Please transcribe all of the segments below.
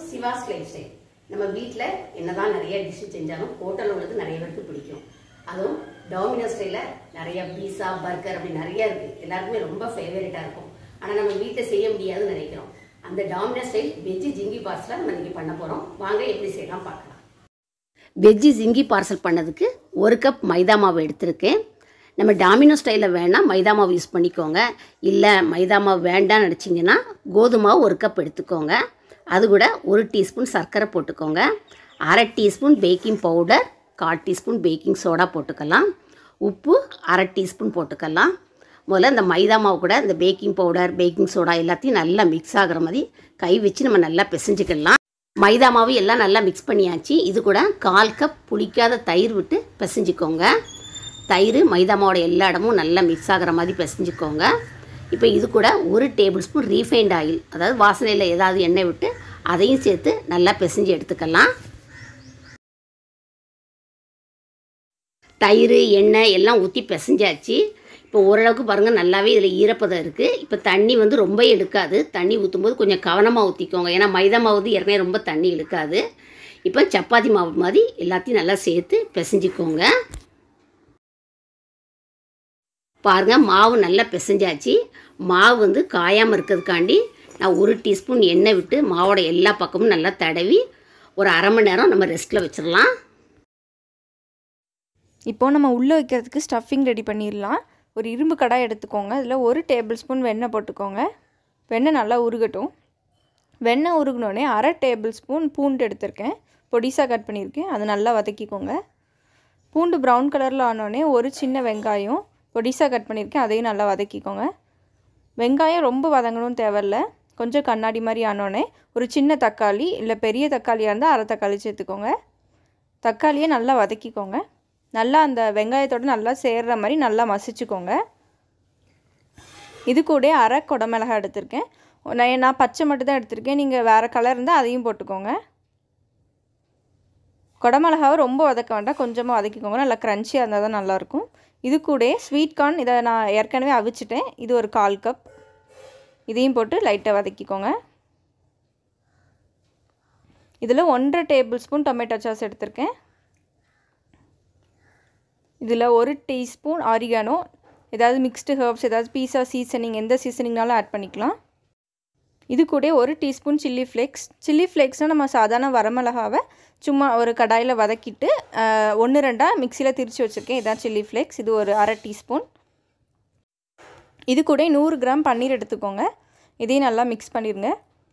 Siva's life style நம்ம வீட்டில் என்னதான் நிறைய டிஷ் செஞ்சாலும் ஹோட்டலில் உள்ளது நிறைய பேருக்கு பிடிக்கும் அதுவும் டாமினோஸ் ஸ்டைலில் நிறைய பீஸா பர்கர் அப்படி நிறைய இருக்கு எல்லாருக்குமே ரொம்ப ஃபேவரட்டாக இருக்கும் ஆனால் நம்ம வீட்டில் செய்ய முடியாதுன்னு நினைக்கிறோம் அந்த டாமினோஸ் ஸ்டைல் வெஜ்ஜி ஜிங்கி பார்சலை நம்ம இன்னைக்கு பண்ண போகிறோம் வாங்க எப்படி செய்யலாம் பார்க்கலாம் வெஜ்ஜி ஜிங்கி பார்சல் பண்ணதுக்கு ஒரு கப் மைதா மாவு எடுத்திருக்கேன் நம்ம டாமினோ ஸ்டைலில் வேணால் மைதா மாவு யூஸ் பண்ணிக்கோங்க இல்லை மைதா மாவு வேண்டாம்னு நினச்சிங்கன்னா கோதுமை மாவு ஒரு கப் எடுத்துக்கோங்க அது கூட ஒரு டீஸ்பூன் சர்க்கரை போட்டுக்கோங்க அரை டீஸ்பூன் பேக்கிங் பவுடர் கால் டீஸ்பூன் பேக்கிங் சோடா போட்டுக்கலாம் உப்பு அரை டீஸ்பூன் போட்டுக்கலாம் முதல்ல இந்த மைதா மாவு கூட இந்த பேக்கிங் பவுடர் பேக்கிங் சோடா எல்லாத்தையும் நல்லா மிக்ஸ் ஆகுற மாதிரி கை வச்சு நம்ம நல்லா பிசைஞ்சுக்கலாம் மைதா மாவு எல்லாம் நல்லா மிக்ஸ் பண்ணியாச்சு இது கூட கால் கப் புளிக்காத தயிர் விட்டு பிசைஞ்சுக்கோங்க தயிர் மைதா மாவோட எல்லா இடமும் நல்லா மிக்ஸ் ஆகிற மாதிரி பிசைஞ்சுக்கோங்க இப்போ இது கூட ஒரு டேபிள் ஸ்பூன் ரீஃபைண்ட் ஆயில் அதாவது வாசனையில் ஏதாவது எண்ணெய் விட்டு அதையும் சேர்த்து நல்லா பிசைஞ்சு எடுத்துக்கலாம் தயிர் எண்ணெய் எல்லாம் ஊற்றி பிசைஞ்சாச்சு இப்போ ஓரளவுக்கு பாருங்கள் நல்லாவே இதில் ஈரப்பதம் இருக்குது இப்போ தண்ணி வந்து ரொம்ப எடுக்காது தண்ணி ஊற்றும்போது கொஞ்சம் கவனமாக ஊற்றிக்கோங்க ஏன்னா மைதா மாவு வந்து ஏற்கனவே ரொம்ப தண்ணி இழுக்காது இப்போ சப்பாத்தி மாவு மாதிரி எல்லாத்தையும் நல்லா சேர்த்து பிசைஞ்சிக்கோங்க பாருங்கள் மாவு நல்லா பிசைஞ்சாச்சு மாவு வந்து காயாமல் இருக்கிறதுக்காண்டி நான் ஒரு டீஸ்பூன் எண்ணெய் விட்டு மாவோட எல்லா பக்கமும் நல்லா தடவி ஒரு அரை மணி நேரம் நம்ம ரெஸ்ட்டில் வச்சிடலாம் இப்போது நம்ம உள்ளே வைக்கிறதுக்கு ஸ்டஃபிங் ரெடி பண்ணிடலாம் ஒரு இரும்பு கடாய் எடுத்துக்கோங்க அதில் ஒரு டேபிள் ஸ்பூன் வெண்ணெய் போட்டுக்கோங்க வெண்ணெய் நல்லா உருகட்டும் வெண்ணெய் உருகினோடனே அரை டேபிள் ஸ்பூன் பூண்டு எடுத்திருக்கேன் பொடிசாக கட் பண்ணியிருக்கேன் அதை நல்லா வதக்கிக்கோங்க பூண்டு ப்ரௌன் கலரில் ஆனோடனே ஒரு சின்ன வெங்காயம் பொடிசாக கட் பண்ணியிருக்கேன் அதையும் நல்லா வதக்கிக்கோங்க வெங்காயம் ரொம்ப வதங்கணும்னு தேவையில்ல கொஞ்சம் கண்ணாடி மாதிரி ஆனோடனே ஒரு சின்ன தக்காளி இல்லை பெரிய தக்காளியாக இருந்தால் அரை தக்காளி சேர்த்துக்கோங்க தக்காளியை நல்லா வதக்கிக்கோங்க நல்லா அந்த வெங்காயத்தோடு நல்லா சேர்கிற மாதிரி நல்லா மசிச்சுக்கோங்க இது கூட அரை குடமிளகாய் எடுத்திருக்கேன் நான் நான் பச்சை மட்டும் தான் எடுத்திருக்கேன் நீங்கள் வேறு கலர் இருந்தால் அதையும் போட்டுக்கோங்க குடமிளகாவை ரொம்ப வதக்க வேண்டாம் கொஞ்சமாக வதக்கிக்கோங்க நல்லா க்ரன்ச்சியாக இருந்தால் தான் நல்லாயிருக்கும் இது கூட ஸ்வீட் கார்ன் இதை நான் ஏற்கனவே அவிச்சிட்டேன் இது ஒரு கால் கப் இதையும் போட்டு லைட்டாக வதக்கிக்கோங்க இதில் ஒன்றரை டேபிள் ஸ்பூன் டொமேட்டோ சாஸ் எடுத்திருக்கேன் இதில் ஒரு டீஸ்பூன் ஆரிகானோ ஏதாவது மிக்ஸ்டு ஹர்ப்ஸ் ஏதாவது பீஸா சீசனிங் எந்த சீசனிங்னாலும் ஆட் பண்ணிக்கலாம் இது கூட ஒரு டீஸ்பூன் சில்லி ஃப்ளேக்ஸ் சில்லி ஃப்ளேக்ஸ்னால் நம்ம சாதாரண வரமிளகாவை சும்மா ஒரு கடாயில் வதக்கிட்டு ஒன்று ரெண்டாக மிக்சியில் திரித்து வச்சுருக்கேன் இதான் சில்லி ஃப்ளேக்ஸ் இது ஒரு அரை டீஸ்பூன் இது கூட நூறு கிராம் பன்னீர் எடுத்துக்கோங்க இதையும் நல்லா மிக்ஸ் பண்ணிடுங்க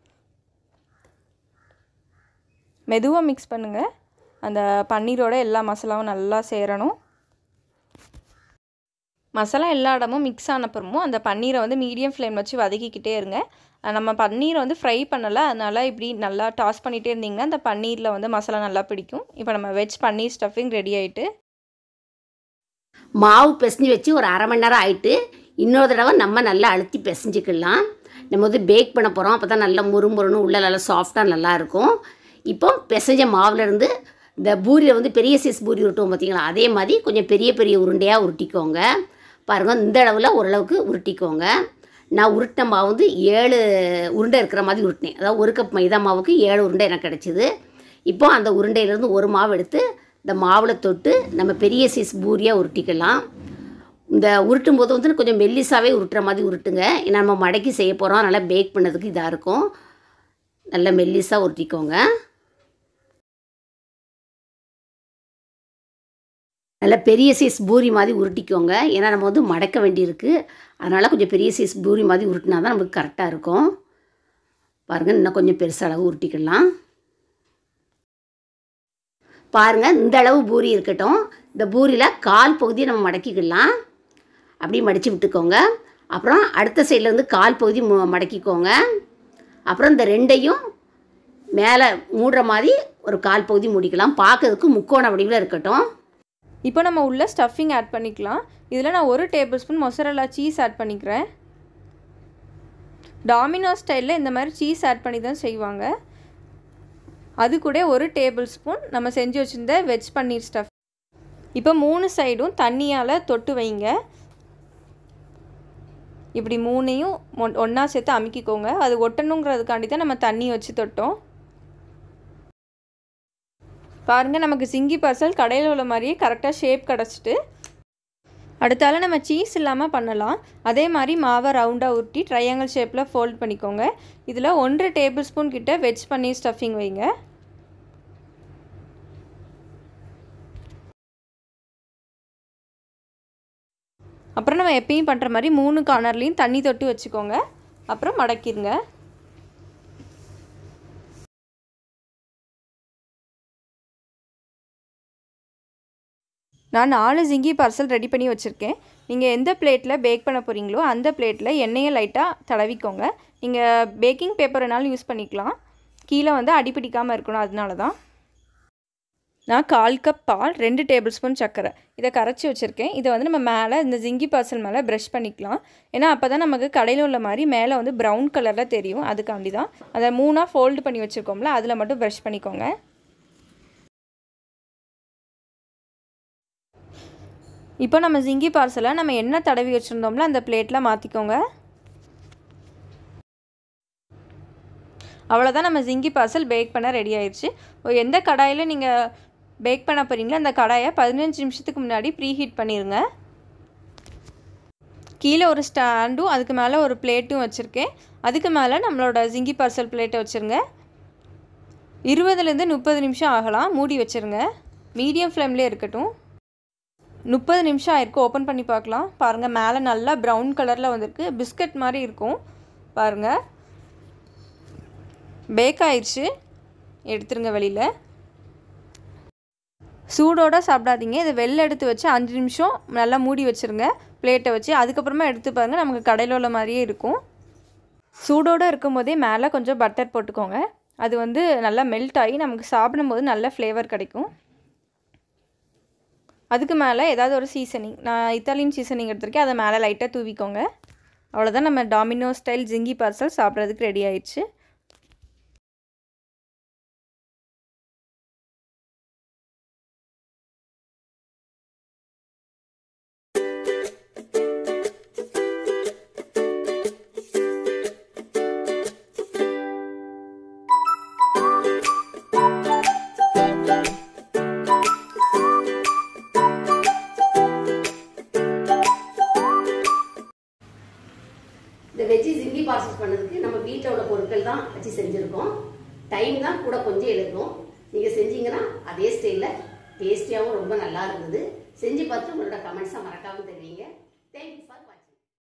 மெதுவாக மிக்ஸ் பண்ணுங்கள் அந்த பன்னீரோட எல்லா மசாலாவும் நல்லா சேரணும் மசாலா எல்லா இடமும் மிக்ஸ் ஆனப்புறமும் அந்த பன்னீரை வந்து மீடியம் ஃப்ளேம் வச்சு வதக்கிக்கிட்டே இருங்க நம்ம பன்னீரை வந்து ஃப்ரை பண்ணலை அதனால் இப்படி நல்லா டாஸ் பண்ணிகிட்டே இருந்திங்கன்னா அந்த பன்னீரில் வந்து மசாலா நல்லா பிடிக்கும் இப்போ நம்ம வெஜ் பன்னீர் ஸ்டஃபிங் ரெடி ஆகிட்டு மாவு பிசைஞ்சு வச்சு ஒரு அரை மணி நேரம் ஆயிட்டு இன்னொரு தடவை நம்ம நல்லா அழுத்தி பிசைஞ்சிக்கலாம் நம்ம வந்து பேக் பண்ண போகிறோம் அப்போ தான் நல்லா முறுமுறுன்னு உள்ளே நல்லா சாஃப்டாக நல்லா இருக்கும் இப்போ பிசைஞ்ச மாவுலேருந்து இந்த பூரியில் வந்து பெரிய சைஸ் பூரி உருட்டுவோம் பார்த்தீங்களா அதே மாதிரி கொஞ்சம் பெரிய பெரிய உருண்டையாக உருட்டிக்கோங்க பாருங்கள் இந்த அளவில் ஓரளவுக்கு உருட்டிக்கோங்க நான் உருட்டின மாவு வந்து ஏழு உருண்டை இருக்கிற மாதிரி உருட்டினேன் அதாவது ஒரு கப் மைதா மாவுக்கு ஏழு உருண்டை எனக்கு கிடச்சிது இப்போ அந்த உருண்டையிலேருந்து ஒரு மாவு எடுத்து இந்த மாவில் தொட்டு நம்ம பெரிய சைஸ் பூரியாக உருட்டிக்கலாம் இந்த உருட்டும் போது வந்து கொஞ்சம் மெல்லிசாவே உருட்டுற மாதிரி உருட்டுங்க ஏன்னா நம்ம மடக்கி செய்ய போகிறோம் நல்லா பேக் பண்ணதுக்கு இதாக இருக்கும் நல்லா மெல்லிஸாக உருட்டிக்கோங்க நல்லா பெரிய சைஸ் பூரி மாதிரி உருட்டிக்கோங்க ஏன்னா நம்ம வந்து மடக்க வேண்டியிருக்கு அதனால் கொஞ்சம் பெரிய சைஸ் பூரி மாதிரி உருட்டினா தான் நமக்கு கரெக்டாக இருக்கும் பாருங்கள் இன்னும் கொஞ்சம் பெருசு அளவு உருட்டிக்கலாம் பாருங்கள் இந்த அளவு பூரி இருக்கட்டும் இந்த பூரியில் கால் பகுதியை நம்ம மடக்கிக்கலாம் அப்படியே மடித்து விட்டுக்கோங்க அப்புறம் அடுத்த சைட்லேருந்து கால் பகுதி மடக்கிக்கோங்க அப்புறம் இந்த ரெண்டையும் மேலே மூடுற மாதிரி ஒரு கால் பகுதி முடிக்கலாம் பார்க்கறதுக்கு முக்கோண வடிவில் இருக்கட்டும் இப்போ நம்ம உள்ள ஸ்டஃபிங் ஆட் பண்ணிக்கலாம் இதில் நான் ஒரு tablespoon mozzarella cheese add பண்ணிக்கிறேன் டாமினோ ஸ்டைலில் இந்த மாதிரி சீஸ் ஆட் பண்ணி தான் செய்வாங்க அது கூட ஒரு டேபிள் ஸ்பூன் நம்ம செஞ்சு வச்சுருந்த வெஜ் பன்னீர் ஸ்டஃப் இப்போ மூணு சைடும் தண்ணியால் தொட்டு வைங்க இப்படி மூணையும் ஒன்றா சேர்த்து அமுக்கிக்கோங்க அது ஒட்டணுங்கிறதுக்காண்டி தான் நம்ம தண்ணி வச்சு தொட்டோம் பாருங்கள் நமக்கு சிங்கி பார்சல் கடையில் உள்ள மாதிரியே கரெக்டாக ஷேப் கிடச்சிட்டு அடுத்தால நம்ம சீஸ் இல்லாமல் பண்ணலாம் அதே மாதிரி மாவை ரவுண்டாக உருட்டி ட்ரையாங்கிள் ஷேப்பில் ஃபோல்ட் பண்ணிக்கோங்க இதில் ஒன்றரை டேபிள் ஸ்பூன் கிட்ட வெஜ் பன்னீர் ஸ்டஃபிங் வைங்க அப்புறம் நம்ம எப்பயும் பண்ணுற மாதிரி மூணு கார்னர்லேயும் தண்ணி தொட்டு வச்சுக்கோங்க அப்புறம் மடக்கிடுங்க நான் நாலு ஜிங்கி பார்சல் ரெடி பண்ணி வச்சுருக்கேன் நீங்கள் எந்த பிளேட்டில் பேக் பண்ண போகிறீங்களோ அந்த பிளேட்டில் எண்ணெயை லைட்டாக தடவிக்கோங்க நீங்கள் பேக்கிங் பேப்பர் வேணாலும் யூஸ் பண்ணிக்கலாம் கீழே வந்து அடிப்பிடிக்காமல் இருக்கணும் அதனால தான் நான் கால் கப் பால் ரெண்டு டேபிள் ஸ்பூன் சர்க்கரை இதை கரைச்சி வச்சுருக்கேன் இதை வந்து நம்ம மேலே இந்த ஜிங்கி பார்சல் மேலே ப்ரஷ் பண்ணிக்கலாம் ஏன்னா அப்போ தான் நமக்கு கடையில் உள்ள மாதிரி மேலே வந்து ப்ரௌன் கலரில் தெரியும் அதுக்காண்டி தான் அதை மூணாக ஃபோல்டு பண்ணி வச்சுருக்கோம்ல அதில் மட்டும் ப்ரஷ் பண்ணிக்கோங்க இப்போ நம்ம ஜிங்கி பார்சலை நம்ம என்ன தடவி வச்சுருந்தோம்ல அந்த பிளேட்டில் மாற்றிக்கோங்க அவ்வளோதான் நம்ம ஜிங்கி பார்சல் பேக் பண்ண ரெடி ஆயிடுச்சு எந்த கடாயில் நீங்கள் பேக் பண்ண போகிறீங்களோ அந்த கடாயை பதினஞ்சு நிமிஷத்துக்கு முன்னாடி ப்ரீ ஹீட் பண்ணிடுங்க கீழே ஒரு ஸ்டாண்டும் அதுக்கு மேலே ஒரு பிளேட்டும் வச்சுருக்கேன் அதுக்கு மேலே நம்மளோட ஜிங்கி பார்சல் பிளேட்டை வச்சுருங்க இருபதுலேருந்து முப்பது நிமிஷம் ஆகலாம் மூடி வச்சுருங்க மீடியம் ஃப்ளேம்லேயே இருக்கட்டும் முப்பது நிமிஷம் ஆயிருக்கு ஓப்பன் பண்ணி பார்க்கலாம் பாருங்கள் மேலே நல்லா ப்ரௌன் கலரில் வந்திருக்கு பிஸ்கட் மாதிரி இருக்கும் பாருங்கள் பேக் ஆயிடுச்சு எடுத்துருங்க வெளியில் சூடோடு சாப்பிடாதீங்க இதை வெளில எடுத்து வச்சு அஞ்சு நிமிஷம் நல்லா மூடி வச்சுருங்க பிளேட்டை வச்சு அதுக்கப்புறமா எடுத்து பாருங்கள் நமக்கு கடையில் உள்ள மாதிரியே இருக்கும் சூடோடு இருக்கும்போதே மேலே கொஞ்சம் பட்டர் போட்டுக்கோங்க அது வந்து நல்லா மெல்ட் ஆகி நமக்கு சாப்பிடும்போது நல்ல ஃப்ளேவர் கிடைக்கும் அதுக்கு மேலே ஏதாவது ஒரு சீசனிங் நான் இத்தாலியன் சீசனிங் எடுத்திருக்கேன் அதை மேலே லைட்டாக தூவிக்கோங்க அவ்வளோதான் நம்ம டாமினோ ஸ்டைல் ஜிங்கி பார்சல் சாப்பிட்றதுக்கு ரெடி ஆயிடுச்சு இந்த வெஜ்ஜி ஜிங்கி பார்சல் பண்ணதுக்கு நம்ம வீட்டில் உள்ள பொருட்கள் தான் வச்சு செஞ்சுருக்கோம் டைம் தான் கூட கொஞ்சம் எடுக்கும் நீங்கள் செஞ்சீங்கன்னா அதே ஸ்டைலில் டேஸ்டியாகவும் ரொம்ப நல்லா இருந்தது செஞ்சு பார்த்து உங்களோட கமெண்ட்ஸை மறக்காமல் தெரிவிங்க தேங்க்யூ ஃபார்